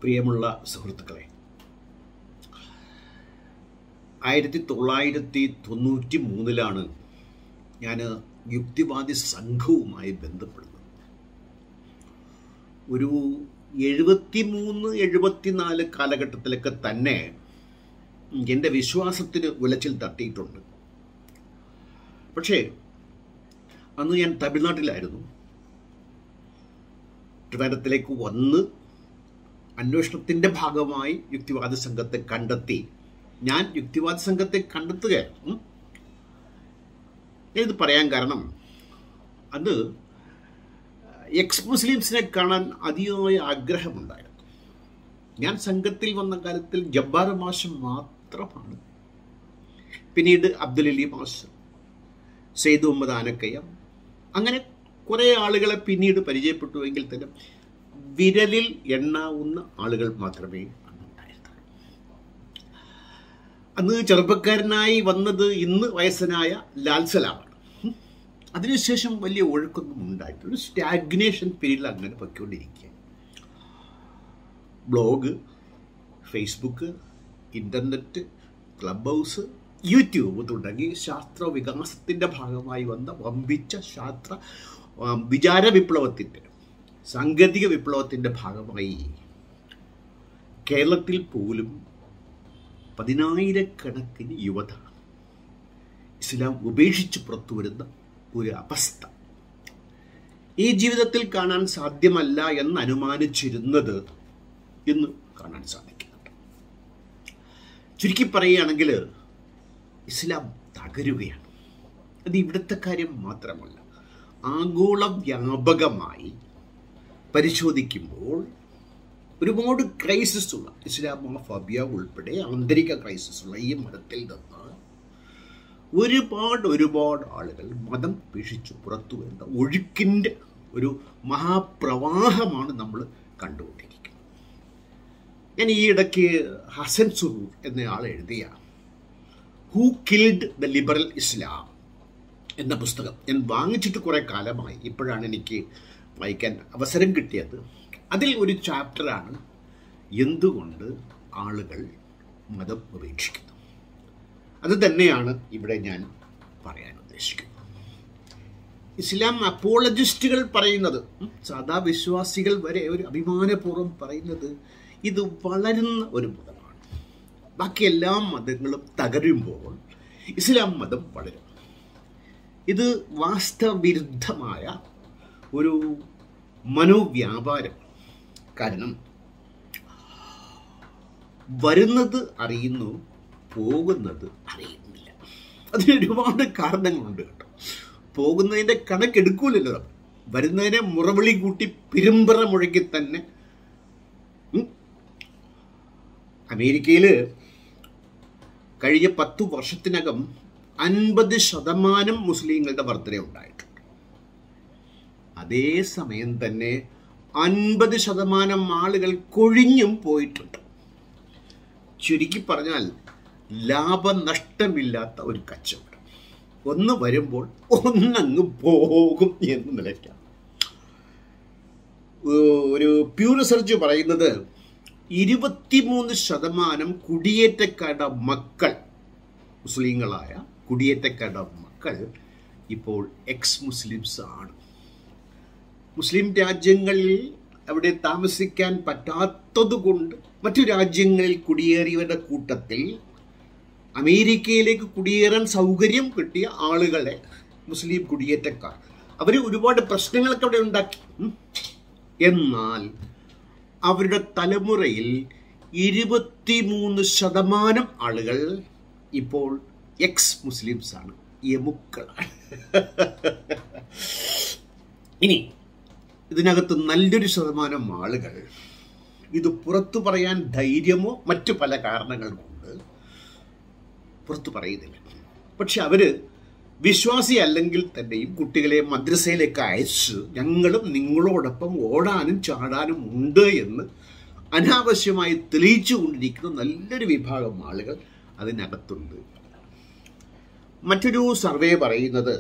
പ്രിയമുള്ള സുഹൃത്തുക്കളെ ആയിരത്തി തൊള്ളായിരത്തി തൊണ്ണൂറ്റി മൂന്നിലാണ് ഞാൻ യുക്തിവാദി സംഘവുമായി ബന്ധപ്പെടുന്നത് ഒരു എഴുപത്തി മൂന്ന് എഴുപത്തിനാല് കാലഘട്ടത്തിലൊക്കെ തന്നെ എൻ്റെ വിശ്വാസത്തിന് ഉലച്ചിൽ തട്ടിയിട്ടുണ്ട് പക്ഷേ അന്ന് ഞാൻ തമിഴ്നാട്ടിലായിരുന്നു ട്രിവാൻഡത്തിലേക്ക് വന്ന് അന്വേഷണത്തിൻ്റെ ഭാഗമായി യുക്തിവാദ സംഘത്തെ കണ്ടെത്തി ഞാൻ യുക്തിവാദ സംഘത്തെ കണ്ടെത്തുകയായിരുന്നു ഇത് പറയാൻ കാരണം അന്ന് എക്സ് മുസ്ലിംസിനെ കാണാൻ അതിയായ ആഗ്രഹമുണ്ടായിരുന്നു ഞാൻ സംഘത്തിൽ വന്ന കാലത്തിൽ ജബ്ബാർ മാഷം മാത്രമാണ് പിന്നീട് അബ്ദുൽ അലി മാഷ് സെയ്ദ് മുഹമ്മദ് ആനക്കയ്യ അങ്ങനെ കുറേ ആളുകളെ പിന്നീട് പരിചയപ്പെട്ടുവെങ്കിൽ തന്നെ വിരലിൽ എണ്ണാവുന്ന ആളുകൾ മാത്രമേ അന്നുണ്ടായിരുന്നുള്ളൂ അന്ന് ചെറുപ്പക്കാരനായി വന്നത് ഇന്ന് വയസ്സനായ ലാൽ സലാമാണ് അതിനുശേഷം വലിയ ഒഴുക്കൊന്നും ഉണ്ടായിട്ടില്ല ഒരു സ്റ്റാഗ്നേഷൻ പീരീഡിൽ അങ്ങനെ പൊയ്ക്കൊണ്ടിരിക്കുക blog Facebook internet Clubhouse YouTube തുടങ്ങി ശാസ്ത്ര വികാസത്തിൻ്റെ ഭാഗമായി വന്ന വമ്പിച്ച ശാസ്ത്ര വിചാര വിപ്ലവത്തിൻ്റെ സാങ്കേതിക വിപ്ലവത്തിൻ്റെ ഭാഗമായി കേരളത്തിൽ പോലും പതിനായിരക്കണക്കിന് യുവത ഇസ്ലാം ഉപേക്ഷിച്ച് പുറത്തു വരുന്ന ഒരു അവസ്ഥ ഈ ജീവിതത്തിൽ കാണാൻ സാധ്യമല്ല എന്ന് അനുമാനിച്ചിരുന്നത് ഇന്ന് കാണാൻ സാധിക്കുന്നുണ്ട് ചുരുക്കി പറയുകയാണെങ്കിൽ ഇസ്ലാം തകരുകയാണ് അത് ഇവിടുത്തെ കാര്യം മാത്രമല്ല ആഗോള വ്യാപകമായി പരിശോധിക്കുമ്പോൾ ഒരുപാട് ക്രൈസിസ് ഉള്ള ഇസ്ലാമോഫോബിയ ഉൾപ്പെടെ ആന്തരിക ക്രൈസിസ് ഉള്ള ഈ മതത്തിൽ നിന്ന് ഒരുപാട് ഒരുപാട് ആളുകൾ മതം ഉപേക്ഷിച്ച് പുറത്തു വരുന്ന ഒഴുക്കിൻ്റെ ഒരു മഹാപ്രവാഹമാണ് നമ്മൾ കണ്ടുകൊണ്ടിരിക്കുന്നത് ഞാൻ ഈ ഇടയ്ക്ക് ഹസൻ സുറൂർ എന്നയാൾ എഴുതിയ who killed the liberal Islam എന്ന പുസ്തകം ഞാൻ വാങ്ങിച്ചിട്ട് കുറേ കാലമായി ഇപ്പോഴാണ് എനിക്ക് വായിക്കാൻ അവസരം കിട്ടിയത് അതിൽ ഒരു ചാപ്റ്ററാണ് എന്തുകൊണ്ട് ആളുകൾ മതം ഉപേക്ഷിക്കുന്നു അത് തന്നെയാണ് ഇവിടെ ഞാൻ പറയാൻ ഉദ്ദേശിക്കുന്നത് ഇസ്ലാം അപ്പോളജിസ്റ്റുകൾ പറയുന്നത് സാധാ വിശ്വാസികൾ വരെ ഒരു അഭിമാനപൂർവ്വം പറയുന്നത് ഇത് വളരുന്ന ഒരു മതമാണ് ബാക്കി എല്ലാ മതങ്ങളും തകരുമ്പോൾ ഇസ്ലാം മതം വളരും ഇത് വാസ്തവിരുദ്ധമായ ഒരു മനോവ്യാപാരം കാരണം വരുന്നത് അറിയുന്നു പോകുന്നത് അറിയുന്നില്ല അതിന് ഒരുപാട് കാരണങ്ങളുണ്ട് കേട്ടോ പോകുന്നതിൻ്റെ കണക്കെടുക്കൂലല്ലോ നമ്മൾ വരുന്നതിനെ മുറവിളി കൂട്ടി പിരുമ്പറ മുഴക്കി തന്നെ അമേരിക്കയിൽ കഴിഞ്ഞ പത്തു വർഷത്തിനകം അൻപത് ശതമാനം മുസ്ലിങ്ങളുടെ ബർത്ത്ഡേ ഉണ്ടായിട്ടുണ്ട് അതേ സമയം തന്നെ അൻപത് ശതമാനം ആളുകൾ കൊഴിഞ്ഞും പോയിട്ടുണ്ട് ചുരുക്കി പറഞ്ഞാൽ ലാഭനഷ്ടമില്ലാത്ത ഒരു കച്ചവടം ഒന്ന് വരുമ്പോൾ ഒന്നങ്ങ് പോകും എന്ന് നിലയ്ക്കാം ഒരു പ്യൂ റിസർച്ച് പറയുന്നത് ഇരുപത്തിമൂന്ന് ശതമാനം കുടിയേറ്റക്കാരുടെ മക്കൾ മുസ്ലിങ്ങളായ കുടിയേറ്റക്കാരുടെ മക്കൾ ഇപ്പോൾ എക്സ് മുസ്ലിംസ് ആണ് മുസ്ലിം രാജ്യങ്ങളിൽ അവിടെ താമസിക്കാൻ പറ്റാത്തത് കൊണ്ട് മറ്റു രാജ്യങ്ങളിൽ കുടിയേറിയവരുടെ കൂട്ടത്തിൽ അമേരിക്കയിലേക്ക് കുടിയേറാൻ സൗകര്യം കിട്ടിയ ആളുകളെ മുസ്ലിം കുടിയേറ്റക്കാർ അവർ ഒരുപാട് പ്രശ്നങ്ങളൊക്കെ അവിടെ ഉണ്ടാക്കി എന്നാൽ അവരുടെ തലമുറയിൽ ഇരുപത്തിമൂന്ന് ശതമാനം ആളുകൾ ഇപ്പോൾ എക്സ് മുസ്ലിംസ് ആണ് യമുക്കളാണ് ഇനി ഇതിനകത്ത് നല്ലൊരു ശതമാനം ആളുകൾ ഇത് പുറത്തു പറയാൻ ധൈര്യമോ മറ്റു പല കാരണങ്ങൾ കൊണ്ട് പുറത്തു പറയുന്നില്ല പക്ഷെ അവര് വിശ്വാസി അല്ലെങ്കിൽ തന്നെയും കുട്ടികളെ മദ്രസയിലേക്ക് അയച്ച് ഞങ്ങളും നിങ്ങളോടൊപ്പം ഓടാനും ചാടാനും ഉണ്ട് എന്ന് അനാവശ്യമായി തെളിയിച്ചു കൊണ്ടിരിക്കുന്ന നല്ലൊരു വിഭാഗം ആളുകൾ അതിനകത്തുണ്ട് മറ്റൊരു സർവേ പറയുന്നത്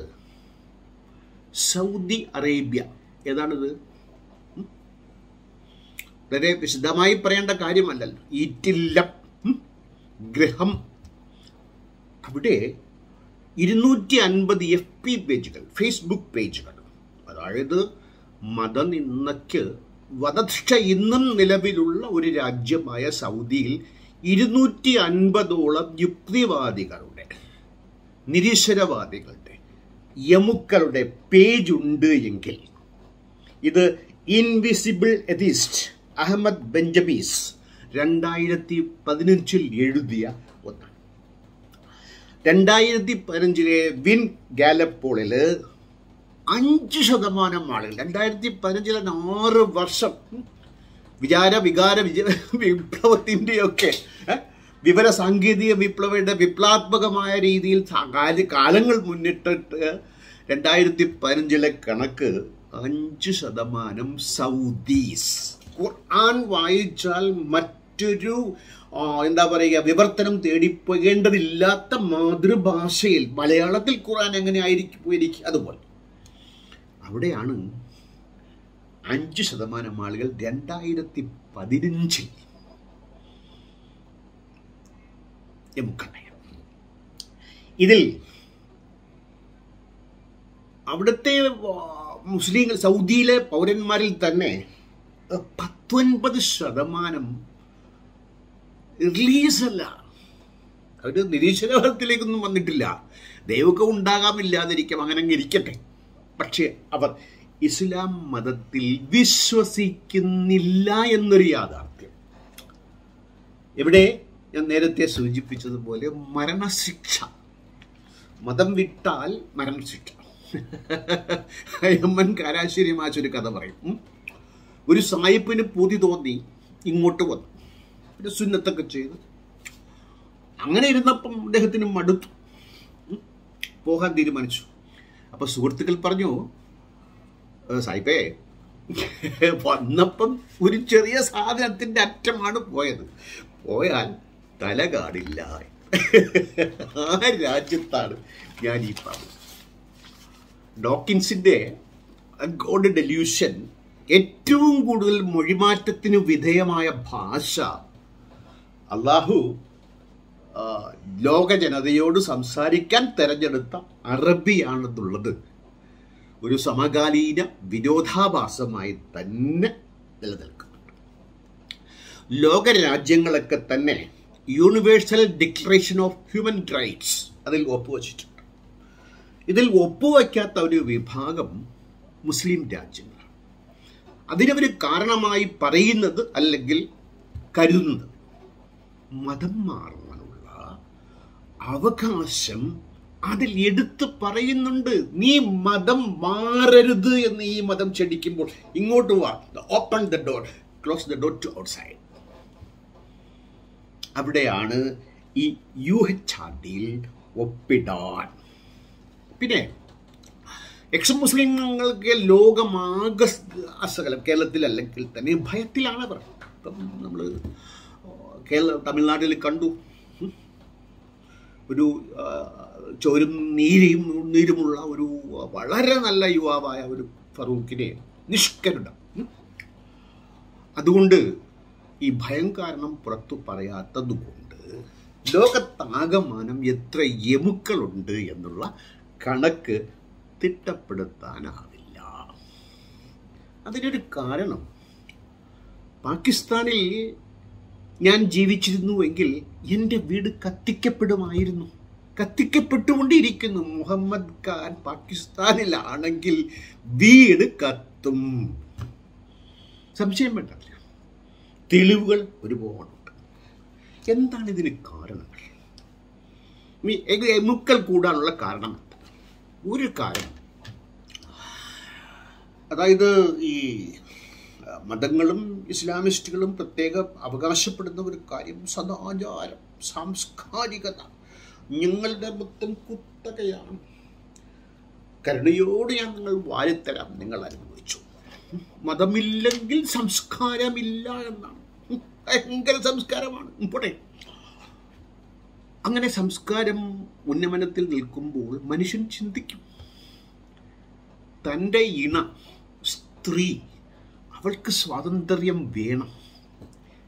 സൗദി അറേബ്യ ഏതാണിത് വളരെ വിശദമായി പറയേണ്ട കാര്യമല്ലല്ലോ ഈറ്റില്ലം ഉം, ഗൃഹം അവിടെ ഇരുന്നൂറ്റി അൻപത് എഫ് പി പേജുകൾ ഫേസ്ബുക്ക് പേജുകൾ അതായത് മതനിന്ദയ്ക്ക് വധശിക്ഷ ഇന്നും നിലവിലുള്ള ഒരു രാജ്യമായ സൗദിയിൽ ഇരുന്നൂറ്റി അൻപതോളം യുക്തിവാദികളുടെ നിരീശ്വരവാദികളുടെ യമുക്കളുടെ പേജ് ഉണ്ട് എങ്കിൽ ഇത് ഇൻവിസിബിൾ എതിസ്റ്റ് അഹമ്മദ് ബെഞ്ചമീസ് രണ്ടായിരത്തി പതിനഞ്ചിൽ എഴുതിയ ഒന്നാണ് രണ്ടായിരത്തി പതിനഞ്ചിലെ വിൻ ഗാലപ്പോളില് അഞ്ച് ശതമാനം ആളുകൾ രണ്ടായിരത്തി പതിനഞ്ചിലെ ആറ് വർഷം ഉം, വിചാര വികാര വിജ വിപ്ലവത്തിൻ്റെയൊക്കെ ഏ, വിവര സാങ്കേതിക വിപ്ലവയുടെ വിപ്ലവാത്മകമായ രീതിയിൽ സാ- കാല- കാലങ്ങൾ മുന്നിട്ടിട്ട് രണ്ടായിരത്തി പതിനഞ്ചിലെ കണക്ക് അഞ്ച് ശതമാനം സൗദീസ് ഖുർആൻ വായിച്ചാൽ മറ്റൊരു ആ, എന്താ പറയുക വിവർത്തനം തേടിപ്പോകേണ്ടതില്ലാത്ത മാതൃഭാഷയിൽ മലയാളത്തിൽ ഖുർആൻ എങ്ങനെ ആയിരിക്കും പോയിരിക്കും അതുപോലെ അവിടെയാണ് അഞ്ച് ശതമാനം ആളുകൾ രണ്ടായിരത്തി പതിനഞ്ചിൽ എമുക്കണ്ണയം ഇതിൽ അവിടുത്തെ ആ, മുസ്ലിങ്ങൾ സൗദിയിലെ പൗരന്മാരിൽ തന്നെ ആ, പത്തൊൻപത് ശതമാനം റിലീസല്ല അവർ നിരീശ്വരവാദത്തിലേക്കൊന്നും വന്നിട്ടില്ല ദൈവമൊക്കെ ഉണ്ടാകാമില്ലാതിരിക്കാം അങ്ങനെ അങ്ങ് ഇരിക്കട്ടെ പക്ഷേ അവർ ഇസ്ലാം മതത്തിൽ വിശ്വസിക്കുന്നില്ല എന്നൊരു യാഥാർത്ഥ്യം ഇവിടെ ഞാൻ നേരത്തെ സൂചിപ്പിച്ചതുപോലെ മരണശിക്ഷ മതം വിട്ടാൽ മരണശിക്ഷ എമ്മൻ കാരാശ്ശേരി മാച്ചൊരു കഥ പറയും ഉം. ഒരു സായിപ്പിന് പൂതി തോന്നി ഇങ്ങോട്ട് വന്നു പിന്നെ സുന്നത്തൊക്കെ ചെയ്ത് അങ്ങനെ ഇരുന്നപ്പം അദ്ദേഹത്തിന് മടുത്തു ഉം. പോകാൻ തീരുമാനിച്ചു അപ്പൊ സുഹൃത്തുക്കൾ പറഞ്ഞു "ഏ, സായിപ്പേ വന്നപ്പം ഒരു ചെറിയ സാധനത്തിന്റെ അറ്റമാണ് പോയത് പോയാൽ തല കാടില്ല ആ രാജ്യത്താണ് ഞാൻ ഈ പറഞ്ഞത് ഡോക്കിൻസിന്റെ ഗോഡ് ഡെല്യൂഷൻ ഏറ്റവും കൂടുതൽ മൊഴിമാറ്റത്തിന് വിധേയമായ ഭാഷ അള്ളാഹു ആ, ലോക ജനതയോട് സംസാരിക്കാൻ തെരഞ്ഞെടുത്ത അറബിയാണെന്നുള്ളത് ഒരു സമകാലീന വിരോധാഭാസമായി തന്നെ നിലനിൽക്കുന്നുണ്ട് ലോക രാജ്യങ്ങളൊക്കെ തന്നെ universal declaration of human rights അതിൽ ഒപ്പുവച്ചിട്ടുണ്ട് ഇതിൽ ഒപ്പുവയ്ക്കാത്ത ഒരു വിഭാഗം മുസ്ലിം രാജ്യങ്ങളാണ് അതിനവർ കാരണമായി പറയുന്നത് അല്ലെങ്കിൽ കരുതുന്നത് മതം മാറാനുള്ള അവകാശം അതിൽ എടുത്ത് പറയുന്നുണ്ട് നീ മതം മാറരുത് എന്ന് ഈ മതം ക്ഷണിക്കുമ്പോൾ ഇങ്ങോട്ട് വാ open the door close the door to outside അവിടെയാണ് ഈ യു എച്ച് ആർ ഡിയിൽ ഒപ്പിടാൻ പിന്നെ എക്സ് മുസ്ലിങ്ങൾക്ക് ലോകമാകെ അസകലം കേരളത്തിലല്ലെങ്കിൽ തന്നെ ഭയത്തിലാണ് അവർ ഇപ്പം നമ്മൾ കേരള തമിഴ്നാട്ടിൽ കണ്ടു ഉം. ഒരു ആ, ചോരും നീരിയും നീരുമുള്ള ഒരു വളരെ നല്ല യുവാവായ ഒരു ഫറൂഖിനെ നിഷ്കരുണം ഉം. അതുകൊണ്ട് ഈ ഭയം കാരണം പുറത്തു പറയാത്തതുകൊണ്ട് ലോകത്താകമാനം എത്ര എമുക്കളുണ്ട് എന്നുള്ള കണക്ക് തിട്ടപ്പെടുത്താനാവില്ല അതിനൊരു കാരണം പാകിസ്ഥാനിൽ ഞാൻ ജീവിച്ചിരുന്നുവെങ്കിൽ എൻ്റെ വീട് കത്തിക്കപ്പെടുമായിരുന്നു കത്തിക്കപ്പെട്ടുകൊണ്ടിരിക്കുന്നു മുഹമ്മദ് ഖാൻ പാകിസ്ഥാനിലാണെങ്കിൽ വീട് കത്തും സംശയം വേണ്ടല്ല തെളിവുകൾ ഒരുപാടുണ്ട് എന്താണ് ഇതിന് കാരണങ്ങൾ ഈ എ- എമുക്കൽ കൂടാനുള്ള കാരണം എന്താ? ഒരു കാരണം അതായത് ഈ ആ, മതങ്ങളും ഇസ്ലാമിസ്റ്റുകളും പ്രത്യേക അവകാശപ്പെടുന്ന ഒരു കാര്യം സദാചാരം സാംസ്കാരികത ഞങ്ങളുടെ മൊത്തം കുത്തകയാണ് കരുണയോട് ഞാൻ നിങ്ങൾ വാരിത്തരാം നിങ്ങൾ അനുഭവിച്ചു മതമില്ലെങ്കിൽ സംസ്കാരമില്ല എന്നാണ് ഉം, ഭയങ്കര സംസ്കാരമാണ് ഉം, പോട്ടെ അങ്ങനെ സംസ്കാരം ഉന്നമനത്തിൽ നിൽക്കുമ്പോൾ മനുഷ്യൻ ചിന്തിക്കും തൻ്റെ ഇണ സ്ത്രീ അവൾക്ക് സ്വാതന്ത്ര്യം വേണം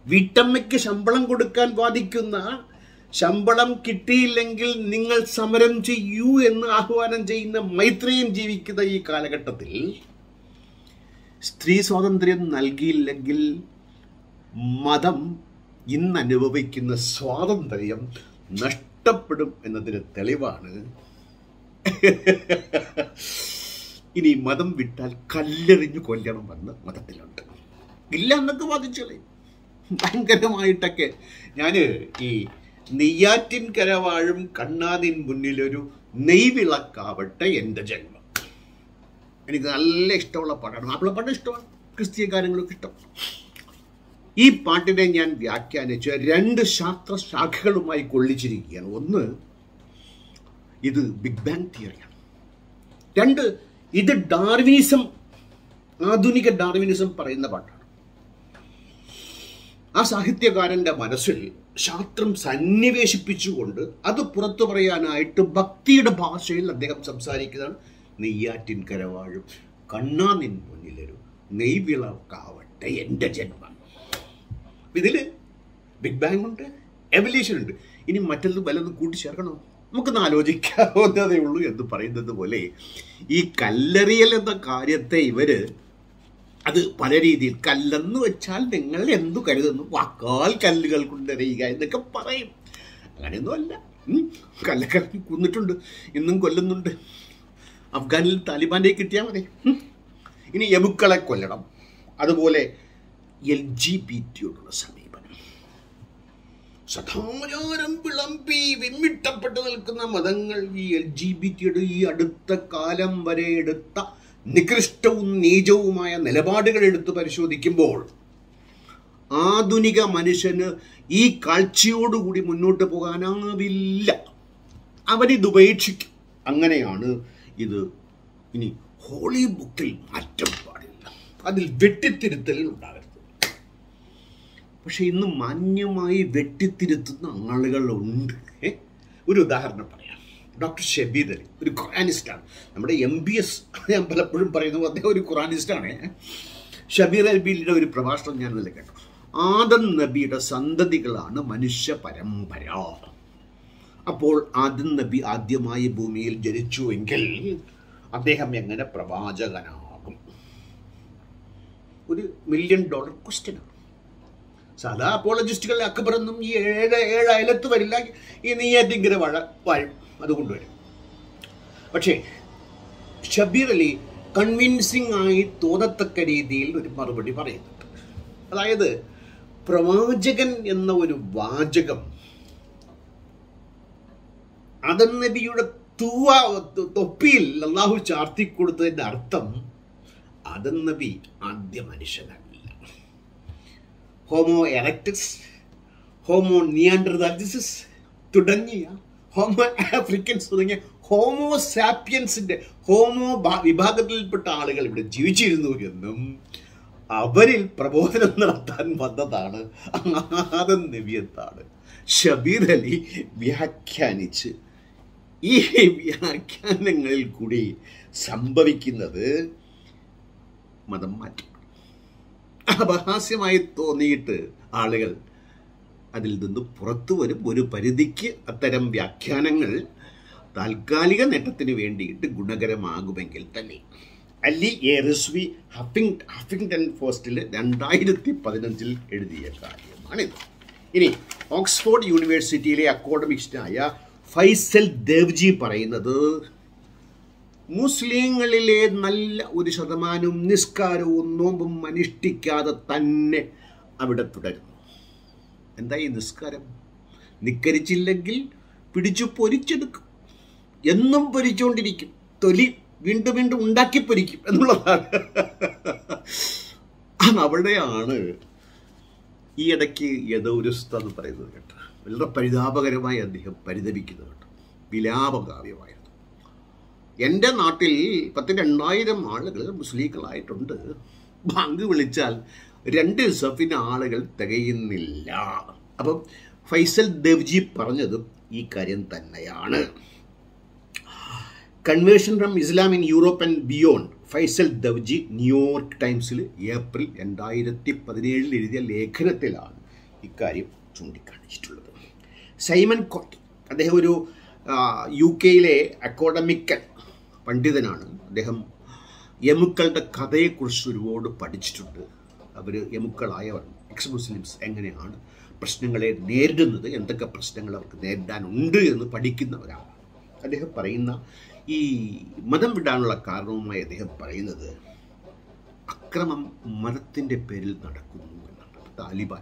വീട്ടമ്മയ്ക്ക് ശമ്പളം കൊടുക്കാൻ ബാധിക്കുന്ന ശമ്പളം കിട്ടിയില്ലെങ്കിൽ നിങ്ങൾ സമരം ചെയ്യൂ എന്ന് ആഹ്വാനം ചെയ്യുന്ന മൈത്രിയും ജീവിക്കുന്ന ഈ കാലഘട്ടത്തിൽ സ്ത്രീ സ്വാതന്ത്ര്യം നൽകിയില്ലെങ്കിൽ മതം ഇന്ന് അനുഭവിക്കുന്ന സ്വാതന്ത്ര്യം നഷ്ടപ്പെടും എന്നതിന് തെളിവാണ് ഇനി മതം വിട്ടാൽ കല്ലെറിഞ്ഞു കൊല്ലണമെന്ന് മതത്തിലുണ്ട് ഇല്ല എന്നൊക്കെ വാദിച്ചോളെ ഭയങ്കരമായിട്ടൊക്കെ ഞാൻ ഈ നെയ്യാറ്റിൻകര വാഴും കണ്ണാതിൻ മുന്നിലൊരു നെയ്വിളക്കാവട്ടെ എൻ്റെ ജന്മം എനിക്ക് നല്ല ഇഷ്ടമുള്ള പാട്ടാണ് മാപ്പിളപ്പാട്ട് ഇഷ്ടമാണ് ക്രിസ്തീയ കാര്യങ്ങളൊക്കെ ഇഷ്ടം ഈ പാട്ടിനെ ഞാൻ വ്യാഖ്യാനിച്ച് രണ്ട് ശാസ്ത്ര ശാഖകളുമായി കൊള്ളിച്ചിരിക്കുകയാണ് ഒന്ന് ഇത് ബിഗ് ബാങ് തിയറിയാണ് രണ്ട് ഇത് ഡാർവിനിസം ആധുനിക ഡാർവിനിസം പറയുന്ന പാട്ടാണ് ആ സാഹിത്യകാരന്റെ മനസ്സിൽ ശാസ്ത്രം സന്നിവേശിപ്പിച്ചുകൊണ്ട് അത് പുറത്തു പറയാനായിട്ട് ഭക്തിയുടെ ഭാഷയിൽ അദ്ദേഹം സംസാരിക്കുന്നതാണ് നെയ്യാറ്റിൻ കരവാഴും കണ്ണാ നിൻ മുന്നിലൊരു നെയ്വിളക്കാവട്ടെ എൻ്റെ ജന്മം ഇതില് ബിഗ് ബാങ് ഉണ്ട് എവല്യൂഷൻ ഉണ്ട് ഇനി മറ്റൊന്ന് വല്ലതും കൂട്ടിച്ചേർക്കണോ നമുക്കൊന്ന് ആലോചിക്കാവുന്നതേ ഉള്ളൂ എന്ന് പറയുന്നത് പോലെ ഈ കല്ലെറിയൽ എന്ന കാര്യത്തെ ഇവര് അത് പല രീതിയിൽ കല്ലെന്ന് വെച്ചാൽ നിങ്ങൾ എന്തു കരുതുന്നു വാക്കാൽ കല്ലുകൾ കൊണ്ടെറിയുക എന്നൊക്കെ പറയും അങ്ങനെയൊന്നും അല്ല ഉം. കല്ലൊക്കെ കൊന്നിട്ടുണ്ട് ഇന്നും കൊല്ലുന്നുണ്ട് അഫ്ഗാനിൽ താലിബാന്റെ കിട്ടിയാൽ മതി ഉം. ഇനി യമുക്കളെ കൊല്ലണം അതുപോലെ എൽ ജി ബി ടിയോടുള്ള സമീപനം സദാചാരം വിളമ്പി വിമ്മിട്ടപ്പെട്ടു നിൽക്കുന്ന മതങ്ങൾ ഈ എൽ ജി ബി ടിയുടെ ഈ അടുത്ത കാലം വരെ എടുത്ത നികൃഷ്ടവും നീചവുമായ നിലപാടുകൾ എടുത്ത് പരിശോധിക്കുമ്പോൾ ആധുനിക മനുഷ്യന് ഈ കാഴ്ചയോടുകൂടി മുന്നോട്ട് പോകാനാവില്ല അവരിത് ഉപേക്ഷിക്കും അങ്ങനെയാണ് ഇത് ഇനി ഹോളി ബുക്കിൽ മാറ്റം പാടില്ല അതിൽ വെട്ടിത്തിരുത്തൽ ഉണ്ടാകരുത് പക്ഷെ ഇന്ന് മാന്യമായി വെട്ടിത്തിരുത്തുന്ന ആളുകളുണ്ട് ഏ? ഒരു ഉദാഹരണം പറയാം ഡോക്ടർ ഷബീദ് അലി ഒരു ഖുറാനിസ്റ്റാണ് നമ്മുടെ എം ബി എസ് ഞാൻ പലപ്പോഴും പറയുന്നു അദ്ദേഹം ഒരു ഖുറാനിസ്റ്റാണ് ഷബീർ അൽബിയുടെ ഒരു പ്രഭാഷണം ഞാൻ ഇന്നലെ കേട്ടു ആദം നബിയുടെ സന്തതികളാണ് മനുഷ്യ പരമ്പര അപ്പോൾ ആദം നബി ആദ്യമായി ഭൂമിയിൽ ജനിച്ചുവെങ്കിൽ അദ്ദേഹം എങ്ങനെ പ്രവാചകനാകും ഒരു മില്യൺ ഡോളർ ക്വസ്റ്റ്യനാണ് സാധാ അപ്പോളജിസ്റ്റുകൾ അക്ബറൊന്നും ഈ ഏഴ് ഏഴ് അയലത്ത് വരില്ല ഈ നെയ്യാറ്റിങ്കര വഴ വാഴും അത് കൊണ്ടുവരും പക്ഷേ ഷബീർ അലി കൺവിൻസിംഗ് ആയി തോന്നത്തക്ക രീതിയിൽ ഒരു മറുപടി പറയുന്നുണ്ട് അതായത് പ്രവാചകൻ എന്ന ഒരു വാചകം അതൻ നബിയുടെ തൂവ തൊപ്പിയിൽ അള്ളാഹു ചാർത്തിക്കൊടുത്തതിന്റെ അർത്ഥം അതൻ നബി ആദ്യ മനുഷ്യനല്ല ഹോമോ എറക്ടസ് ഹോമോ നിയാൻഡർദാലിസിസ് തുടങ്ങിയ ഹോമോ ആഫ്രിക്കൻസ് തുടങ്ങിയ ഹോമോ സാപ്പിയൻസിന്റെ ഹോമോ ഭാ- വിഭാഗത്തിൽപ്പെട്ട ആളുകൾ ഇവിടെ ജീവിച്ചിരുന്നു എന്നും അവരിൽ പ്രബോധനം നടത്താൻ വന്നതാണ് ആദം നബിയത്താണ് ഷബീർ അലി വ്യാഖ്യാനിച്ച് ഈ വ്യാഖ്യാനങ്ങളിൽ കൂടി സംഭവിക്കുന്നത് മതം മാറ്റം അപഹാസ്യമായി തോന്നിയിട്ട് ആളുകൾ അതിൽ നിന്ന് പുറത്തു വരും ഒരു പരിധിക്ക് അത്തരം വ്യാഖ്യാനങ്ങൾ താൽക്കാലിക നേട്ടത്തിന് വേണ്ടിയിട്ട് ഗുണകരമാകുമെങ്കിൽ തന്നെ അല്ലി എ റിസ്വി ഹഫിംഗ് ഹഫിംഗ്ടൺ പോസ്റ്റിൽ രണ്ടായിരത്തി പതിനഞ്ചിൽ എഴുതിയ കാര്യമാണിത് ഇനി ഓക്സ്ഫോർഡ് യൂണിവേഴ്സിറ്റിയിലെ അക്കോഡമിക്സ്റ്റായ ഫൈസൽ ദേവ്ജി പറയുന്നത് മുസ്ലിങ്ങളിലെ നല്ല ഒരു ശതമാനവും നിസ്കാരവും നോമ്പും അനുഷ്ഠിക്കാതെ തന്നെ അവിടെ തുടരുന്നു എന്താ ഈ നിസ്കാരം നിക്കരിച്ചില്ലെങ്കിൽ പിടിച്ചു പൊരിച്ചെടുക്കും എന്നും പൊരിച്ചുകൊണ്ടിരിക്കും തൊലി വീണ്ടും വീണ്ടും ഉണ്ടാക്കി പൊരിക്കും എന്നുള്ളതാണ് അവിടെയാണ് ഈ ഇടയ്ക്ക് ഏതോ ഒരു ഉസ്താദ് പറയുന്നത് കേട്ടോ വളരെ പരിതാപകരമായി അദ്ദേഹം പരിതപിക്കുന്നത് കേട്ടോ വിലാപകാവ്യമായിരുന്നു എൻ്റെ നാട്ടിൽ പത്ത് രണ്ടായിരം ആളുകൾ മുസ്ലിങ്ങളായിട്ടുണ്ട് ബാങ്ക് വിളിച്ചാൽ രണ്ട് സഫിന് ആളുകൾ തികയുന്നില്ല അപ്പം ഫൈസൽ ദേവ്ജി പറഞ്ഞതും ഈ കാര്യം തന്നെയാണ് conversion from Islam in Europe and beyond Faisal Devji New York ടൈംസിൽ ഏപ്രിൽ രണ്ടായിരത്തി പതിനേഴിൽ എഴുതിയ ലേഖനത്തിലാണ് ഇക്കാര്യം ചൂണ്ടിക്കാണിച്ചിട്ടുള്ളത് സൈമൺ കോട്ട് അദ്ദേഹം ഒരു ആ, യു കെയിലെ അക്കാഡമിക്കൽ പണ്ഡിതനാണ് അദ്ദേഹം യമുക്കളുടെ കഥയെക്കുറിച്ച് ഒരുപാട് പഠിച്ചിട്ടുണ്ട് അവർ യമുക്കളായവർ എക്സ് മുസ്ലിംസ് എങ്ങനെയാണ് പ്രശ്നങ്ങളെ നേരിടുന്നത് എന്തൊക്കെ പ്രശ്നങ്ങൾ അവർക്ക് നേരിടാനുണ്ട് എന്ന് പഠിക്കുന്ന ഒരാളാണ് അദ്ദേഹം പറയുന്ന ഈ മതം വിടാനുള്ള കാരണവുമായി അദ്ദേഹം പറയുന്നത് അക്രമം മതത്തിൻ്റെ പേരിൽ നടക്കുന്നു എന്നാണ് താലിബാൻ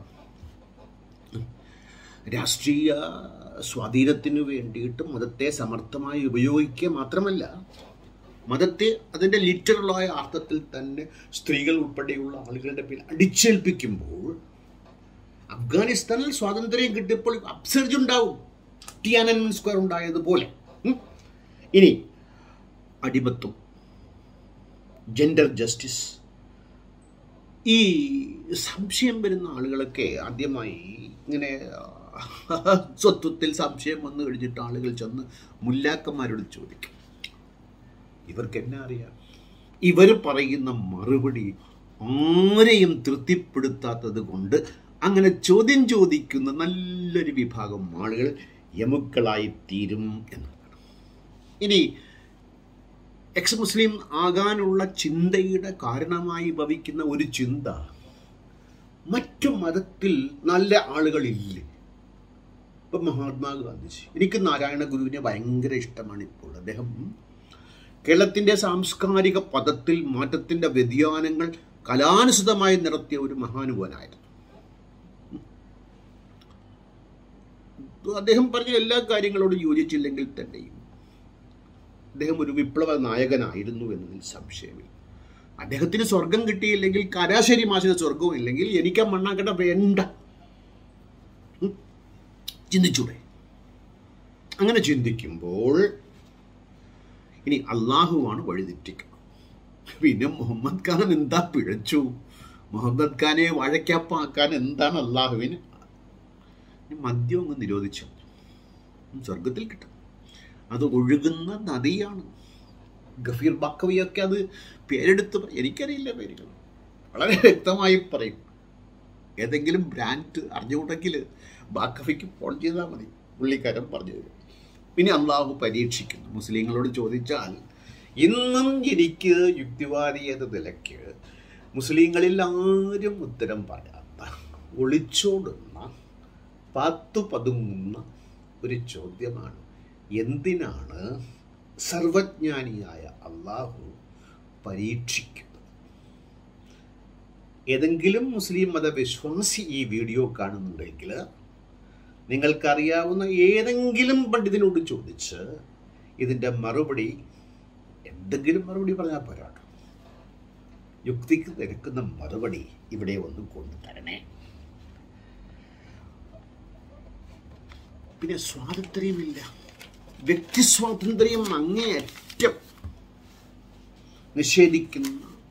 രാഷ്ട്രീയ സ്വാധീനത്തിന് വേണ്ടിയിട്ട് മതത്തെ സമർത്ഥമായി ഉപയോഗിക്കുക മാത്രമല്ല മതത്തെ അതിൻ്റെ ലിറ്ററലായ അർത്ഥത്തിൽ തന്നെ സ്ത്രീകൾ ഉൾപ്പെടെയുള്ള ആളുകളുടെ പേരിൽ അടിച്ചേൽപ്പിക്കുമ്പോൾ അഫ്ഗാനിസ്ഥാനിൽ സ്വാതന്ത്ര്യം കിട്ടിയപ്പോൾ അപ്സർജ് ഉണ്ടാവും ടിയാനൻമെൻ സ്ക്വയർ ഉണ്ടായതുപോലെ ഉം. ഇനി അടിമത്വം ജെൻഡർ ജസ്റ്റിസ് ഈ സംശയം വരുന്ന ആളുകളൊക്കെ ആദ്യമായി ഇങ്ങനെ സ്വത്വത്തിൽ സംശയം വന്നു കഴിഞ്ഞിട്ട് ആളുകൾ ചെന്ന് മുല്ലാക്കന്മാരോട് ചോദിക്കും ഇവർക്ക് എന്നെ അറിയാം ഇവർ പറയുന്ന മറുപടി ആരെയും തൃപ്തിപ്പെടുത്താത്തത് കൊണ്ട് അങ്ങനെ ചോദ്യം ചോദിക്കുന്ന നല്ലൊരു വിഭാഗം ആളുകൾ യമുക്കളായി തീരും എന്നതാണ് ഇനി എക്സ് മുസ്ലിം ആകാനുള്ള ചിന്തയുടെ കാരണമായി ഭവിക്കുന്ന ഒരു ചിന്ത മറ്റു മതത്തിൽ നല്ല ആളുകളില്ലേ ഇപ്പം മഹാത്മാഗാന്ധിജി എനിക്ക് നാരായണ ഗുരുവിനെ ഭയങ്കര ഇഷ്ടമാണ് ഇപ്പോൾ അദ്ദേഹം കേരളത്തിൻ്റെ സാംസ്കാരിക പദത്തിൽ മാറ്റത്തിൻ്റെ വ്യതിയാനങ്ങൾ കലാനുസൃതമായി നടത്തിയ ഒരു മഹാനുഭവനായിരുന്നു അദ്ദേഹം പറഞ്ഞ എല്ലാ കാര്യങ്ങളോടും യോജിച്ചില്ലെങ്കിൽ തന്നെയും അദ്ദേഹം ഒരു വിപ്ലവ നായകനായിരുന്നു എന്നതിൽ സംശയമില്ല അദ്ദേഹത്തിന് സ്വർഗം കിട്ടിയില്ലെങ്കിൽ കരാശേരി മാഷിന് സ്വർഗവും ഇല്ലെങ്കിൽ എനിക്ക് ആ മണ്ണാക്കട്ട വേണ്ട ഉം. ചിന്തിച്ചൂടെ അങ്ങനെ ചിന്തിക്കുമ്പോൾ ഇനി അള്ളാഹുവാണ് വഴിതെറ്റിക്കുന്നത് പിന്നെ മുഹമ്മദ് ഖാൻ എന്താ പിഴച്ചു മുഹമ്മദ് ഖാനെ വഴക്കപ്പാക്കാൻ എന്താണ് അള്ളാഹുവിന് ഇനി മദ്യം അങ്ങ് നിരോധിച്ചു സ്വർഗത്തിൽ കിട്ടും അത് ഒഴുകുന്ന നദിയാണ് ഗഫീർ ബക്കവിയൊക്കെ അത് പേരെടുത്ത് പറ- എനിക്കറിയില്ല പേരുകൾ വളരെ വ്യക്തമായി പറയും ഏതെങ്കിലും ബ്രാൻഡ് അറിഞ്ഞുകൂടെങ്കിൽ ബാക്കഫിക്ക് ഫോൺ ചെയ്താൽ മതി പുള്ളിക്കാരൻ പറഞ്ഞു തരും പിന്നെ അള്ളാഹു പരീക്ഷിക്കുന്നു മുസ്ലിങ്ങളോട് ചോദിച്ചാൽ ഇന്നും എനിക്ക് യുക്തിവാദി എന്ന നിലയ്ക്ക് മുസ്ലിങ്ങളിൽ ആരും ഉത്തരം പറയാത്ത ഒളിച്ചോടുന്ന പാത്തു പതുങ്ങുന്ന ഒരു ചോദ്യമാണ് എന്തിനാണ് സർവജ്ഞാനിയായ അള്ളാഹു പരീക്ഷിക്കുന്നത് ഏതെങ്കിലും മുസ്ലിം മതവിശ്വാസി ഈ വീഡിയോ കാണുന്നുണ്ടെങ്കിൽ നിങ്ങൾക്കറിയാവുന്ന ഏതെങ്കിലും പണ്ഡിതനോട് ചോദിച്ച് ഇതിൻ്റെ മറുപടി എന്തെങ്കിലും മറുപടി പറഞ്ഞാൽ പോരാട്ടോ യുക്തിക്ക് നിരക്കുന്ന മറുപടി ഇവിടെ ഒന്ന് കൊണ്ടുതരണേ പിന്നെ സ്വാതന്ത്ര്യമില്ല വ്യക്തി സ്വാതന്ത്ര്യം അങ്ങേയറ്റം നിഷേധിക്കുന്ന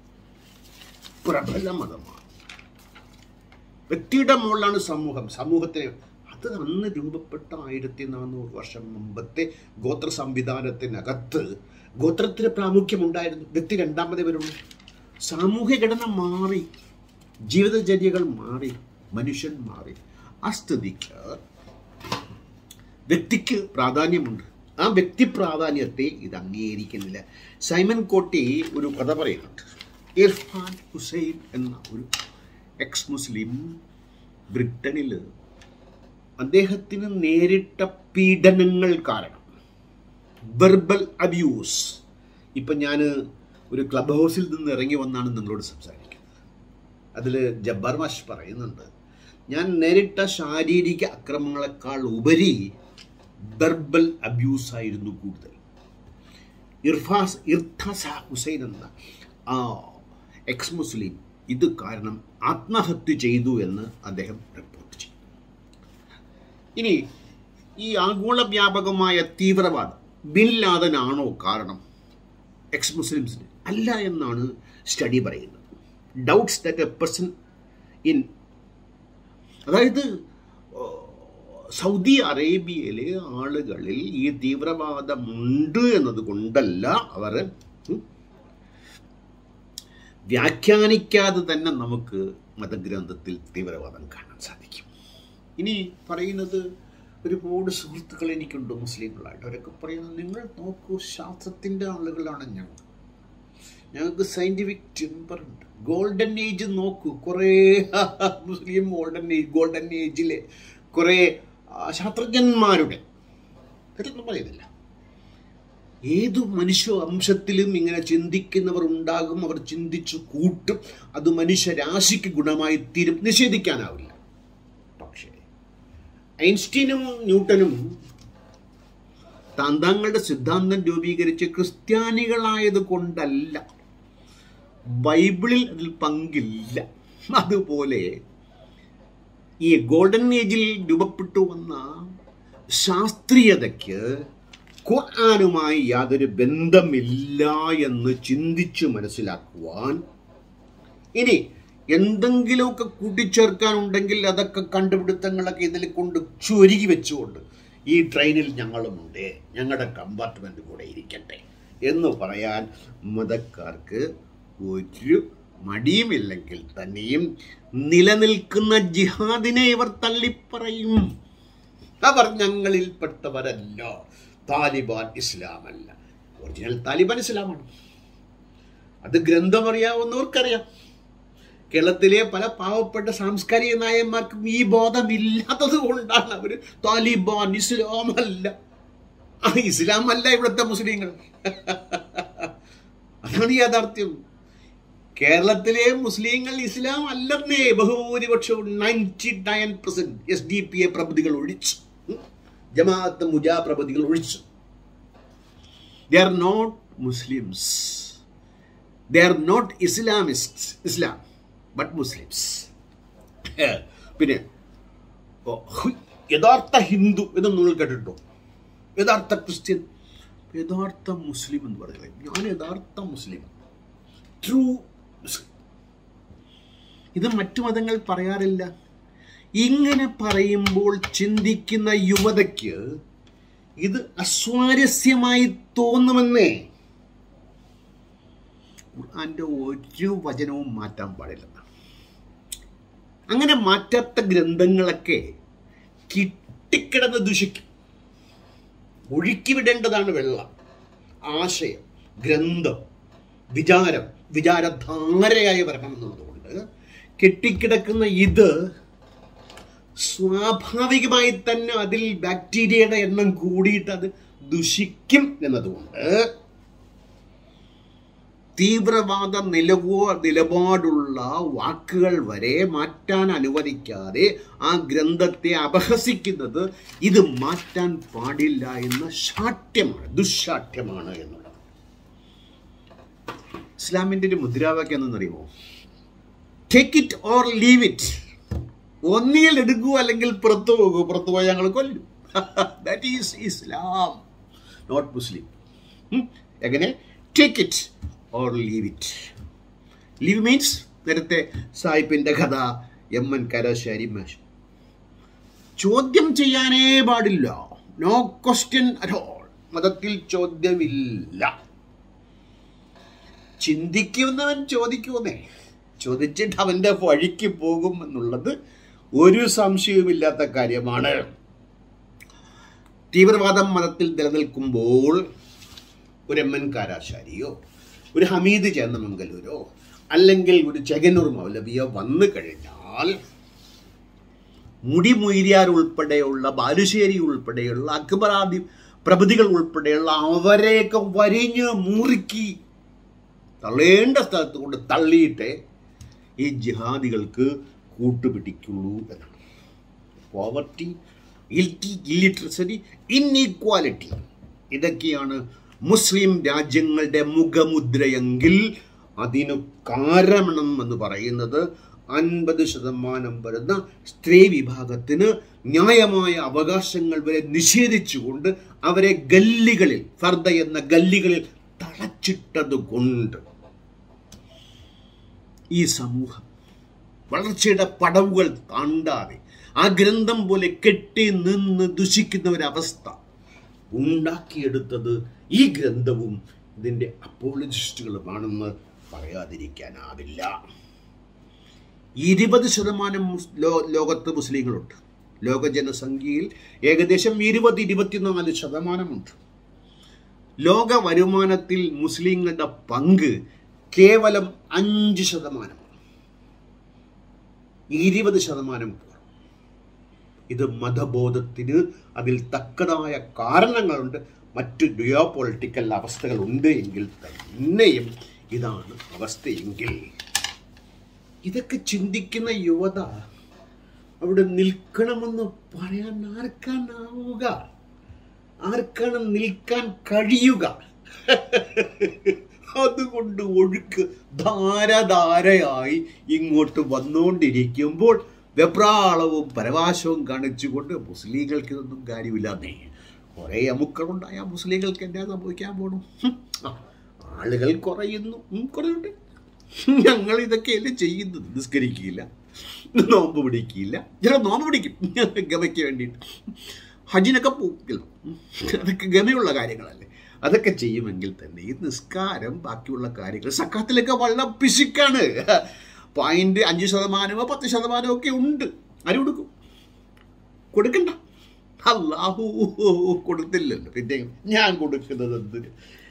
പ്രബല മതമാണ് വ്യക്തിയുടെ മുകളിലാണ് സമൂഹം സമൂഹത്തിന് അത് അന്ന് രൂപപ്പെട്ട ആയിരത്തി നാനൂറ് വർഷം മുമ്പത്തെ ഗോത്ര സംവിധാനത്തിനകത്ത് ഗോത്രത്തിന് പ്രാമുഖ്യമുണ്ടായിരുന്നു വ്യക്തി രണ്ടാമതേ വരുള്ളൂ സാമൂഹ്യ ഘടന മാറി ജീവിതചര്യകൾ മാറി മനുഷ്യൻ മാറി ആ സ്ഥിതിക്ക് വ്യക്തിക്ക് പ്രാധാന്യമുണ്ട് ആ വ്യക്തി പ്രാധാന്യത്തെ ഇത് അംഗീകരിക്കുന്നില്ല സൈമൻ കോട്ടി ഒരു കഥ പറയുന്നുണ്ട് ഇർഫാൻ ഹുസൈൻ എന്ന ഒരു എക്സ് മുസ്ലിം ബ്രിട്ടനിൽ അദ്ദേഹത്തിന് നേരിട്ട പീഡനങ്ങൾ കാരണം വെർബൽ അബ്യൂസ് ഇപ്പം ഞാൻ ഒരു ക്ലബ് ഹൗസിൽ നിന്ന് ഇറങ്ങി വന്നാണ് നിങ്ങളോട് സംസാരിക്കുന്നത് അതിൽ ജബ്ബാർ മാഷ് പറയുന്നുണ്ട് ഞാൻ നേരിട്ട ശാരീരിക അക്രമങ്ങളെക്കാൾ ഉപരി വെർബൽ അബ്യൂസ് ആയിരുന്നു കൂടുതൽ ഇർഫാസ് ഇർത്തസ ഹുസൈൻ എന്ന ആ എക്സ് മുസ്ലിം ഇത് കാരണം ആത്മഹത്യ ചെയ്തു എന്ന് അദ്ദേഹം റിപ്പോർട്ട് ചെയ്തു ഇനി ഈ ആഗോള വ്യാപകമായ തീവ്രവാദം ബിൻ ലാദനാണോ കാരണം എക്സ് മുസ്ലിംസിന് അല്ല എന്നാണ് സ്റ്റഡി പറയുന്നത് doubts that a person in അതായത് ഓ, സൗദി അറേബ്യയിലെ ആളുകളിൽ ഈ തീവ്രവാദമുണ്ട് എന്നത് കൊണ്ടല്ല അവർ ഉം, വ്യാഖ്യാനിക്കാതെ തന്നെ നമുക്ക് മതഗ്രന്ഥത്തിൽ തീവ്രവാദം കാണാൻ സാധിക്കും ഇനി പറയുന്നത് ഒരുപാട് സുഹൃത്തുക്കൾ എനിക്കുണ്ട് മുസ്ലിങ്ങളായിട്ട് അവരൊക്കെ പറയുന്നത് നിങ്ങൾ നോക്കൂ ശാസ്ത്രത്തിൻ്റെ ആളുകളാണ് ഞങ്ങൾ ഞങ്ങൾക്ക് സയൻറ്റിഫിക് ടെമ്പർ ഉണ്ട് ഗോൾഡൻ ഏജ് നോക്കൂ കുറേ മുസ്ലിം ഗോൾഡൻ ഏജ് ഗോൾഡൻ ഏജിലെ കുറേ ആ, ശാസ്ത്രജ്ഞന്മാരുടെ ഇതൊന്നും പറയുന്നില്ല ഏതു മനുഷ്യ വംശത്തിലും ഇങ്ങനെ ചിന്തിക്കുന്നവർ ഉണ്ടാകും അവർ ചിന്തിച്ചു കൂട്ടും അത് മനുഷ്യരാശിക്ക് ഗുണമായി തീരും നിഷേധിക്കാനാവില്ല പക്ഷേ ഐൻസ്റ്റീനും ന്യൂട്ടനും താൻ തങ്ങളുടെ സിദ്ധാന്തം രൂപീകരിച്ച് ക്രിസ്ത്യാനികളായത് കൊണ്ടല്ല ബൈബിളിൽ അതിൽ പങ്കില്ല അതുപോലെ ഈ ഗോൾഡൻ ഏജിൽ രൂപപ്പെട്ടു വന്ന ശാസ്ത്രീയതയ്ക്ക് ഖുർആാനുമായി യാതൊരു ബന്ധമില്ല എന്ന് ചിന്തിച്ചു മനസ്സിലാക്കുവാൻ ഇനി എന്തെങ്കിലുമൊക്കെ കൂട്ടിച്ചേർക്കാനുണ്ടെങ്കിൽ അതൊക്കെ കണ്ടുപിടുത്തങ്ങളൊക്കെ ഇതിൽ കൊണ്ട് ചൊരുകി വെച്ചുകൊണ്ട് ഈ ട്രെയിനിൽ ഞങ്ങളുമുണ്ട് ഞങ്ങളുടെ കമ്പാർട്ട്മെന്റ് കൂടെ ഇരിക്കട്ടെ എന്ന് പറയാൻ മതക്കാർക്ക് ഒരു മടിയുമില്ലെങ്കിൽ തന്നെയും നിലനിൽക്കുന്ന ജിഹാദിനെ ഇവർ തള്ളിപ്പറയും അവർ ഞങ്ങളിൽപ്പെട്ടവരല്ല താലിബാൻ ഇസ്ലാമല്ല ഒറിജിനൽ താലിബാൻ ഇസ്ലാമാണ് അത് ഗ്രന്ഥം അറിയാവുന്നവർക്കറിയാം കേരളത്തിലെ പല പാവപ്പെട്ട സാംസ്കാരിക നായന്മാർക്കും ഈ ബോധമില്ലാത്തത് കൊണ്ടാണ് അവർ താലിബാൻ ഇസ്ലാം അല്ല ആ ഇസ്ലാം അല്ല ഇവിടുത്തെ മുസ്ലിങ്ങൾ അതാണ് യാഥാർത്ഥ്യം കേരളത്തിലെ മുസ്ലിങ്ങൾ ഇസ്ലാം അല്ലെന്നേ ബഹുഭൂരിപക്ഷവും ninety nine percent S D P A പ്രഭൃതികൾ ഒഴിച്ചു ഉം. ജമാഅത്ത് മുജാ പ്രഭൃതികൾ ഒഴിച്ചു they are not Muslims they are not Islamist Islam but Muslims പിന്നെ ഓ, ഹുയ്, യഥാർത്ഥ ഹിന്ദു എന്ന് നിങ്ങൾ കേട്ടിട്ടുണ്ടോ യഥാർത്ഥ ക്രിസ്ത്യൻ യഥാർത്ഥ മുസ്ലിം എന്ന് പറയുന്നത് ഞാൻ യഥാർത്ഥ മുസ്ലിം ട്രൂ മുസ്ലിം ഇത് മറ്റു മതങ്ങൾ പറയാറില്ല ഇങ്ങനെ പറയുമ്പോൾ ചിന്തിക്കുന്ന യുവതയ്ക്ക് ഇത് അസ്വാരസ്യമായി തോന്നുമെന്നേ ഖുർആന്റെ ഒരു വചനവും മാറ്റാൻ പാടില്ല അങ്ങനെ മാറ്റാത്ത ഗ്രന്ഥങ്ങളൊക്കെ കിട്ടിക്കിടന്ന് ദുഷിക്കും ഒഴുക്കിവിടേണ്ടതാണ് വെള്ളം ആശയം ഗ്രന്ഥം വിചാരം വിചാരധാരയായി വരണം എന്നുള്ളതുകൊണ്ട് കെട്ടിക്കിടക്കുന്ന ഇത് സ്വാഭാവികമായി തന്നെ അതിൽ ബാക്ടീരിയയുടെ എണ്ണം കൂടിയിട്ട് അത് ദുഷിക്കും എന്നതുകൊണ്ട് തീവ്രവാദ നിലവോ നിലപാടുള്ള വാക്കുകൾ വരെ മാറ്റാൻ അനുവദിക്കാതെ ആ ഗ്രന്ഥത്തെ അപഹസിക്കുന്നത് ഇത് മാറ്റാൻ പാടില്ല എന്ന ശാഠ്യമാണ് ദുശാഠ്യമാണ് എന്നുള്ളത് ഇസ്ലാമിന്റെ ഒരു മുദ്രാവാക്യം എന്തെന്നറിയുമോ take it or leave it ഒന്നിയിൽ എടുക്കൂ അല്ലെങ്കിൽ പുറത്തു പോകൂ പുറത്തു പോയാൽ ഞങ്ങൾ കൊല്ലും that is Islam not Muslim എങ്ങനെ take it or leave it leave means നേരത്തെ സായിപ്പിന്റെ കഥ എം എൻ കരാശാരി മാഷ് ചോദ്യം ചെയ്യാനേ പാടില്ല നോ ക്വസ്റ്റ്യൻ അറ്റോൾ മതത്തിൽ ചോദ്യമില്ല ചിന്തിക്കുന്നവൻ ചോദിക്കുന്നേ ചോദിച്ചിട്ട് അവന്റെ വഴിക്ക് പോകും എന്നുള്ളത് ഒരു സംശയവുമില്ലാത്ത കാര്യമാണ് തീവ്രവാദം മതത്തിൽ നിലനിൽക്കുമ്പോൾ ഒരു എം എൻ കാരാശാരിയോ ഒരു ഹമീദ് ചേന്നമംഗലൂരോ അല്ലെങ്കിൽ ഒരു ചെകന്നൂർ മൗലവിയോ വന്നു കഴിഞ്ഞാൽ മുടി മൊയ്ലിയാർ ഉൾപ്പെടെയുള്ള ബാലുശ്ശേരി ഉൾപ്പെടെയുള്ള അക്ബറാദി പ്രഭൃതികൾ ഉൾപ്പെടെയുള്ള അവരെയൊക്കെ വരിഞ്ഞ് മുറുക്കി തള്ളേണ്ട സ്ഥലത്ത് കൊണ്ട് തള്ളിയിട്ട് ഈ ജിഹാദികൾക്ക് കൂട്ടുപിടിക്കുള്ളൂ എന്നാണ് പോവർട്ടി ഇല്ലിറ്ററസി ഇൻഈക്വാലിറ്റി ഇതൊക്കെയാണ് മുസ്ലിം രാജ്യങ്ങളുടെ മുഖമുദ്രയെങ്കിൽ അതിനു കാരണം എന്ന് പറയുന്നത് അൻപത് ശതമാനം വരുന്ന സ്ത്രീ വിഭാഗത്തിന് ന്യായമായ അവകാശങ്ങൾ വരെ നിഷേധിച്ചുകൊണ്ട് അവരെ ഗല്ലികളിൽ ഫർദ എന്ന ഗല്ലികളിൽ തളച്ചിട്ടത് കൊണ്ട് ഈ സമൂഹം വളർച്ചയുടെ പടവുകൾ താണ്ടാതെ ആ ഗ്രന്ഥം പോലെ കെട്ടി നിന്ന് ദുഷിക്കുന്ന ഒരവസ്ഥ ഉണ്ടാക്കിയെടുത്തത് ഈ ഗ്രന്ഥവും ഇതിൻ്റെ അപ്പോളജിസ്റ്റുകളുമാണെന്ന് പറയാതിരിക്കാനാവില്ല ഇരുപത് ശതമാനം മുസ്- ലോ- ലോകത്ത് മുസ്ലിങ്ങളുണ്ട് ലോക ജനസംഖ്യയിൽ ഏകദേശം ഇരുപത് ഇരുപത്തിനാല് ശതമാനമുണ്ട് ലോക വരുമാനത്തിൽ മുസ്ലിങ്ങളുടെ പങ്ക് കേവലം അഞ്ച് ശതമാനം ഇരുപത് ശതമാനം കുറവ് ഇത് മതബോധത്തിന് അതിൽ തക്കതായ കാരണങ്ങളുണ്ട് മറ്റു ജിയോ പൊളിറ്റിക്കൽ അവസ്ഥകൾ ഉണ്ട് എങ്കിൽ തന്നെയും ഇതാണ് അവസ്ഥയെങ്കിൽ ഇതൊക്കെ ചിന്തിക്കുന്ന യുവത അവിടെ നിൽക്കണമെന്ന് പറയാൻ ആർക്കാനാവുക ആർക്കാണ് നിൽക്കാൻ കഴിയുക അതുകൊണ്ട് ഒഴുക്ക് ധാരധാരയായി ഇങ്ങോട്ട് വന്നുകൊണ്ടിരിക്കുമ്പോൾ വെപ്രാളവും പരവാശവും കാണിച്ചുകൊണ്ട് മുസ്ലിങ്ങൾക്ക് ഇതൊന്നും കാര്യമില്ലാന്നേ കുറേ അമുക്കളുണ്ടായ മുസ്ലിങ്ങൾക്ക് എന്നാ സംഭവിക്കാൻ പോണു ഹും. ആ, ആളുകൾ കുറയുന്നു ഉം, കുറയുണ്ട് ഞങ്ങൾ ഇതൊക്കെയല്ലേ ചെയ്യുന്നത് നിസ്കരിക്കില്ല നോമ്പ് പിടിക്കില്ല ചില നോമ്പ് പിടിക്കും ഗമയ്ക്ക് വേണ്ടിയിട്ട് ഹജ്ജിനൊക്കെ പോകും അതൊക്കെ ഗമയുള്ള കാര്യങ്ങളല്ലേ അതൊക്കെ ചെയ്യുമെങ്കിൽ തന്നെ ഈ നിസ്കാരം ബാക്കിയുള്ള കാര്യങ്ങൾ സക്കാത്തിലൊക്കെ വളരെ പിശുക്കാണ് പോയിന്റ് അഞ്ച് ശതമാനമോ പത്ത് ശതമാനമോ ഒക്കെ ഉണ്ട് ആര് കൊടുക്കും കൊടുക്കണ്ട അല്ലാഹു കൊടുത്തില്ലല്ലോ പിന്നെ ഞാൻ കൊടുക്കുന്നത് എന്തിന്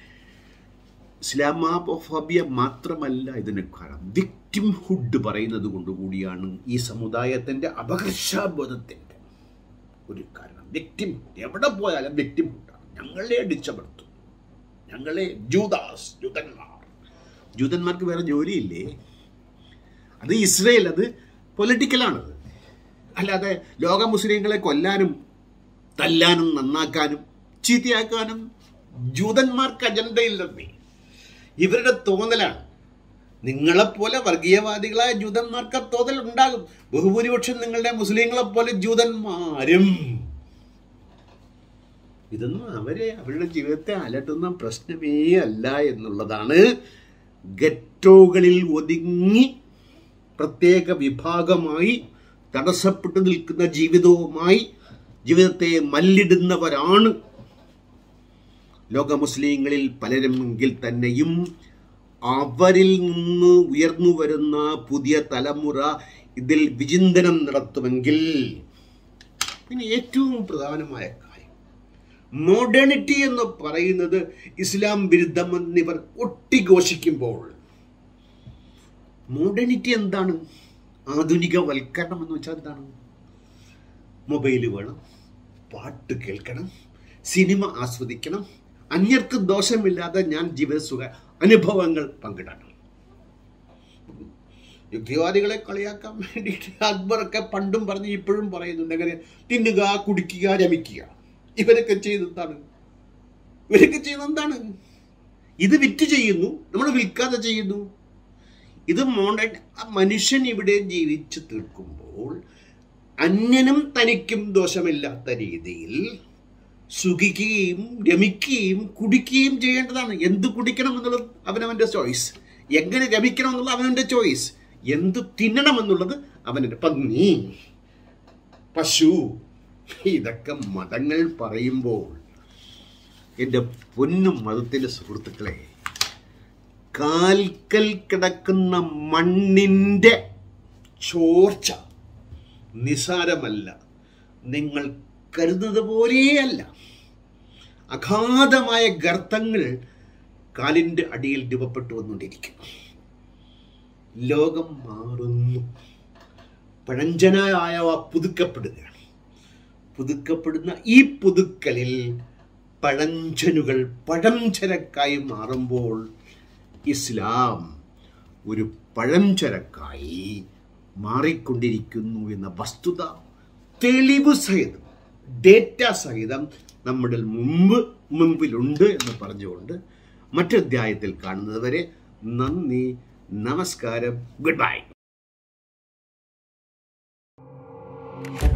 ഇസ്ലാമോഫോബിയ മാത്രമല്ല ഇതിന് കാരണം വിക്ടിംഹുഡ് പറയുന്നത് കൊണ്ടുകൂടിയാണ് ഈ സമുദായത്തിന്റെ അപകർഷാബോധത്തിന്റെ ഒരു കാരണം വ്യക്തിം എവിടെ പോയാലും വ്യക്തിമുട്ടാണ് ഞങ്ങളെ അടിച്ചമർത്തും ഞങ്ങളെ ജൂദാസ് ജൂതന്മാർ ജൂതന്മാർക്ക് വേറെ ജോലിയില്ലേ അത് ഇസ്രയേൽ അത് പൊളിറ്റിക്കലാണത് അല്ലാതെ ലോക മുസ്ലിങ്ങളെ കൊല്ലാനും തല്ലാനും നന്നാക്കാനും ചീത്തയാക്കാനും ജൂതന്മാർക്ക് അജണ്ടയില്ലെന്നേ ഇവരുടെ തോന്നലാണ് നിങ്ങളെപ്പോലെ വർഗീയവാദികളായ ജൂതന്മാർക്ക് ആ തോന്നൽ ഉണ്ടാകും ബഹുഭൂരിപക്ഷം നിങ്ങളുടെ മുസ്ലിങ്ങളെ പോലെ ജൂതന്മാരും ഇതൊന്നും അവരെ അവരുടെ ജീവിതത്തെ അലട്ടുന്ന പ്രശ്നമേ അല്ല എന്നുള്ളതാണ് ഗറ്റോകളിൽ ഒതുങ്ങി പ്രത്യേക വിഭാഗമായി തടസ്സപ്പെട്ടു നിൽക്കുന്ന ജീവിതവുമായി ജീവിതത്തെ മല്ലിടുന്നവരാണ് ലോക മുസ്ലിങ്ങളിൽ പലരുമെങ്കിൽ തന്നെയും അവരിൽ നിന്ന് ഉയർന്നു വരുന്ന പുതിയ തലമുറ ഇതിൽ വിചിന്തനം നടത്തുമെങ്കിൽ പിന്നെ ഏറ്റവും പ്രധാനമായ കാര്യം മോഡേണിറ്റി എന്ന് പറയുന്നത് ഇസ്ലാം വിരുദ്ധമെന്നിവർ ഒട്ടിഘോഷിക്കുമ്പോൾ മോഡേണിറ്റി എന്താണ് ആധുനികവൽക്കരണം എന്ന് വെച്ചാൽ എന്താണ് മൊബൈൽ വേണം പാട്ട് കേൾക്കണം സിനിമ ആസ്വദിക്കണം അന്യർക്ക് ദോഷമില്ലാതെ ഞാൻ ജീവിത സുഖ അനുഭവങ്ങൾ പങ്കിടണം യുക്തിവാദികളെ കളിയാക്കാൻ വേണ്ടിയിട്ട് അക്ബറൊക്കെ പണ്ടും പറഞ്ഞ് ഇപ്പോഴും പറയുന്നുണ്ട് അങ്ങനെ തിന്നുക കുടിക്കുക രമിക്കുക ഇവരൊക്കെ ചെയ്തെന്താണ് ഇവരൊക്കെ ചെയ്യുന്നത് എന്താണ് ഇത് വിറ്റ് ചെയ്യുന്നു നമ്മൾ വിൽക്കാതെ ചെയ്യുന്നു ഇത് മോഡേൺ മനുഷ്യൻ ഇവിടെ ജീവിച്ചു തീർക്കുമ്പോൾ അന്യനും തനിക്കും ദോഷമില്ലാത്ത രീതിയിൽ സുഖിക്കുകയും രമിക്കുകയും കുടിക്കുകയും ചെയ്യേണ്ടതാണ് എന്ത് കുടിക്കണം എന്നുള്ളത് അവനവൻ്റെ ചോയ്സ് എങ്ങനെ രമിക്കണം എന്നുള്ളത് അവനവൻ്റെ ചോയ്സ് എന്ത് തിന്നണം എന്നുള്ളത് അവൻ്റെ പന്നി പശു ഇതൊക്കെ മതങ്ങൾ പറയുമ്പോൾ എൻ്റെ പൊന്നും മതത്തിൻ്റെ സുഹൃത്തുക്കളെ കാൽക്കൽ കിടക്കുന്ന മണ്ണിൻ്റെ ചോർച്ച നിസാരമല്ല നിങ്ങൾ കരുതുന്നത് പോലെയല്ല അഗാധമായ ഗർത്തങ്ങൾ കാലിൻ്റെ അടിയിൽ രൂപപ്പെട്ടു വന്നുകൊണ്ടിരിക്കും ലോകം മാറുന്നു പഴഞ്ചനായവ പുതുക്കപ്പെടുകയാണ് പുതുക്കപ്പെടുന്ന ഈ പുതുക്കലിൽ പഴഞ്ചനുകൾ പഴംചരക്കായി മാറുമ്പോൾ ഇസ്ലാം ഒരു പഴംചരക്കായി മാറിക്കൊണ്ടിരിക്കുന്നു എന്ന വസ്തുത തെളിവ് സഹിതം ഡേറ്റ സഹിതം നമ്മുടെ മുമ്പ് മുമ്പിലുണ്ട് എന്ന് പറഞ്ഞുകൊണ്ട് മറ്റൊധ്യായത്തിൽ കാണുന്നത് വരെ നന്ദി നമസ്കാരം ഗുഡ് ബൈ